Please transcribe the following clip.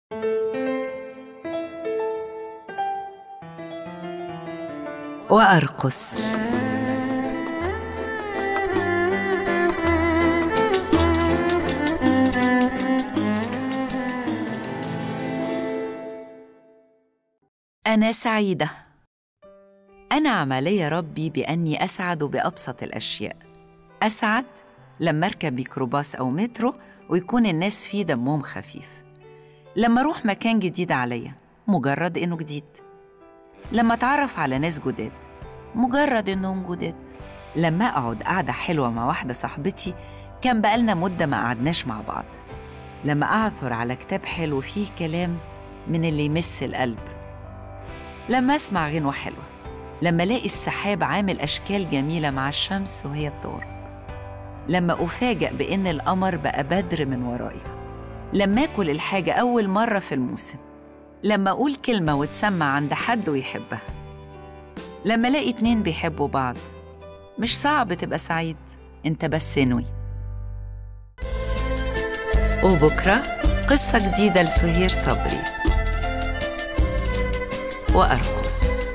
وأرقص أنا سعيدة أنعم علي ربي بأني أسعد بأبسط الأشياء أسعد لما أركب ميكروباص أو مترو ويكون الناس فيه دمهم خفيف لما أروح مكان جديد عليا مجرد إنه جديد لما أتعرف على ناس جداد مجرد إنهم جداد لما أقعد قعدة حلوة مع واحدة صاحبتي كان بقالنا مدة ما قعدناش مع بعض لما أعثر على كتاب حلو فيه كلام من اللي يمس القلب لما أسمع غنوة حلوة لما ألاقي السحاب عامل أشكال جميلة مع الشمس وهي بتغرب لما أفاجأ بإن القمر بقى بدر من ورائي لما أكل الحاجة أول مرة في الموسم لما أقول كلمة وتسمع عند حد ويحبها لما ألاقي اتنين بيحبوا بعض مش صعب تبقى سعيد انت بس انوي وبكرة قصة جديدة لسهير صبري وأرقص